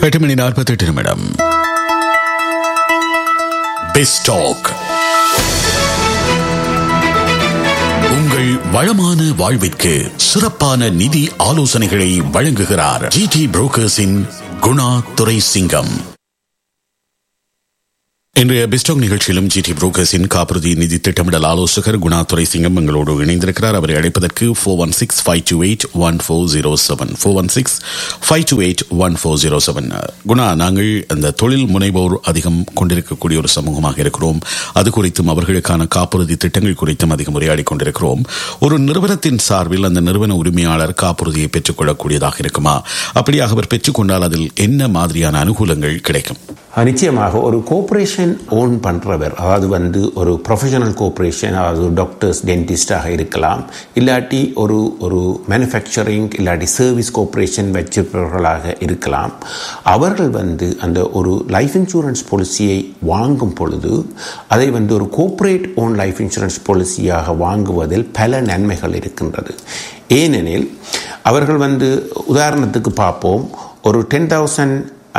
எட்டு மணி நாற்பத்தெட்டு நிமிடம் பெஸ்டாக் உங்கள் வளமான வாழ்விற்கு சிறப்பான நிதி ஆலோசனைகளை வழங்குகிறார் ஜிடி புரோக்கர்ஸின் குணா துரை சிங்கம் இன்றைய பிஸ்டாக் நிகழ்ச்சியிலும் ஜிடி புரோக்கர்ஸின் காப்புறுதி நிதி திட்டமிடல் ஆலோசகர் குணா துரை சிங்கம் எங்களோடு இணைந்திருக்கிறார் அவரை அழைப்பதற்கு four one six five two eight one four zero seven four one six five two eight one four zero seven Guna நாங்கள் அந்த தொழில் முனைவோர் அதிகம் கொண்டிருக்கக்கூடிய ஒரு சமூகமாக இருக்கிறோம் அது குறித்தும் அவர்களுக்கான காப்புறுதி திட்டங்கள் குறித்தும் அதிகம் உரையாடி கொண்டிருக்கிறோம் ஒரு நிறுவனத்தின் சார்பில் அந்த நிறுவன உரிமையாளர் காப்புறுதியை பெற்றுக்கொள்ளக்கூடியதாக இருக்குமா அப்படியாக அவர் பெற்றுக்கொண்டால் அதில் என்ன மாதிரியான அனுகூலங்கள் கிடைக்கும் நிச்சயமாக ஒரு கோஆப்ரேஷன் ஓன் பண்ணுறவர் அதாவது வந்து ஒரு ப்ரொஃபஷனல் கோஆப்ரேஷன் அதாவது டாக்டர்ஸ் டென்டிஸ்டாக இருக்கலாம் இல்லாட்டி ஒரு ஒரு மேனுஃபேக்சரிங் இல்லாட்டி சர்வீஸ் கோஆப்ரேஷன் வச்சிருப்பவர்களாக இருக்கலாம் அவர்கள் வந்து அந்த ஒரு லைஃப் இன்சூரன்ஸ் பாலிசியை வாங்கும் பொழுது அதை வந்து ஒரு கோஆப்ரேட் ஓன் லைஃப் இன்சூரன்ஸ் பாலிசியாக வாங்குவதில் பல நன்மைகள் இருக்கின்றது ஏனெனில் அவர்கள் வந்து உதாரணத்துக்கு பார்ப்போம் ஒரு ten thousand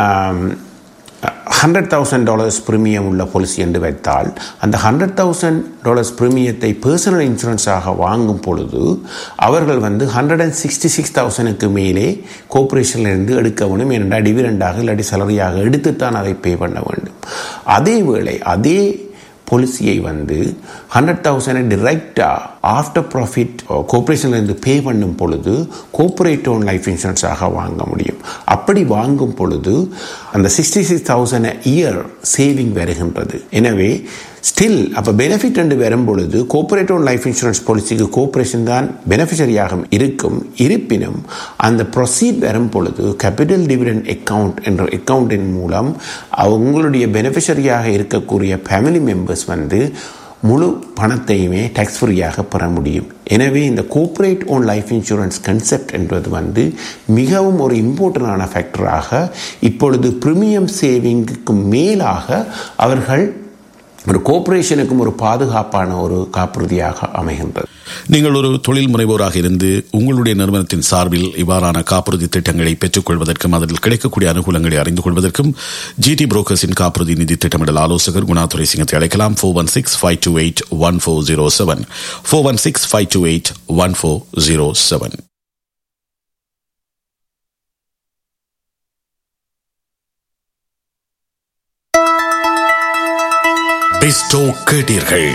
hundred thousand dollars premium உள்ள பாலிசி என்று வைத்தால் அந்த ஹண்ட்ரட் தௌசண்ட் டாலர்ஸ் ப்ரீமியத்தை பர்சனல் இன்சூரன்ஸாக வாங்கும் பொழுது அவர்கள் வந்து ஹண்ட்ரட் அண்ட் சிக்ஸ்டி சிக்ஸ் தௌசண்ட்க்கு மேலே கோஆப்ரேஷன்லேருந்து எடுக்க வேண்டும் ஏனென்றால் டிவிடெண்டாக இல்லாட்டி சலரியாக எடுத்துத்தான் அதை பே பண்ண வேண்டும் அதே வேளை அதே பாலிசியை வந்து ஹண்ட்ரட் தௌசண்ட் டிரெக்டாக ஆஃப்டர் ப்ராஃபிட் கோஆப்ரேஷன்லேருந்து பே பண்ணும் பொழுது கோஆப்ரேட் ஓன் லைஃப் இன்சூரன்ஸாக வாங்க முடியும் அப்படி வாங்கும் பொழுது அந்த sixty six thousand year saving வருகின்றது எனவே ஸ்டில் அப்போ பெனிஃபிட் என்று வரும் பொழுது கோஆப்ரேட் ஓன் லைஃப் இன்சூரன்ஸ் பாலிசிக்கு கோஆப்ரேஷன் தான் பெனிஃபிஷரியாக இருக்கும் இருப்பினும் அந்த ப்ரொசீட் வரும் பொழுது கேபிட்டல் டிவிடெண்ட் அக்கவுண்ட் என்ற அக்கவுண்டின் மூலம் அவங்களுடைய பெனிஃபிஷரியாக இருக்கக்கூடிய ஃபேமிலி மெம்பர்ஸ் வந்து முழு பணத்தையுமே டேக்ஸ் ஃப்ரீயாக பெற முடியும் எனவே இந்த corporate own life insurance concept என்பது வந்து மிகவும் ஒரு இம்பார்ட்டண்டான ஃபேக்டராக இப்பொழுது ப்ரீமியம் சேவிங்குக்கு மேலாக அவர்கள் ஒரு கோஆப்ரேஷனுக்கும் ஒரு பாதுகாப்பான ஒரு காப்புறுதியாக அமைகின்றது நீங்கள் ஒரு தொழில் முனைவோராக இருந்து உங்களுடைய நிறுவனத்தின் சார்பில் இவ்வாறான காப்புறுதி திட்டங்களை பெற்றுக்கொள்வதற்கும் அதில் கிடைக்கக்கூடிய அனுகூலங்களை அறிந்து கொள்வதற்கும் ஜிடி புரோக்கர்ஸின் காப்புறுதி நிதி திட்டமிடல் ஆலோசகர் குணாதுரை சிங்கத்தை அழைக்கலாம் four one six five two eight one four zero seven four one six five two eight one four zero seven பெஸ்டோ கேட்டீர்கள்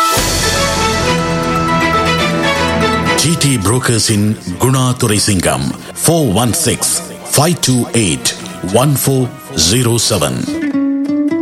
ஜிடி புரோக்கர்ஸின் Guna Durai Singam four one six five two eight one four zero seven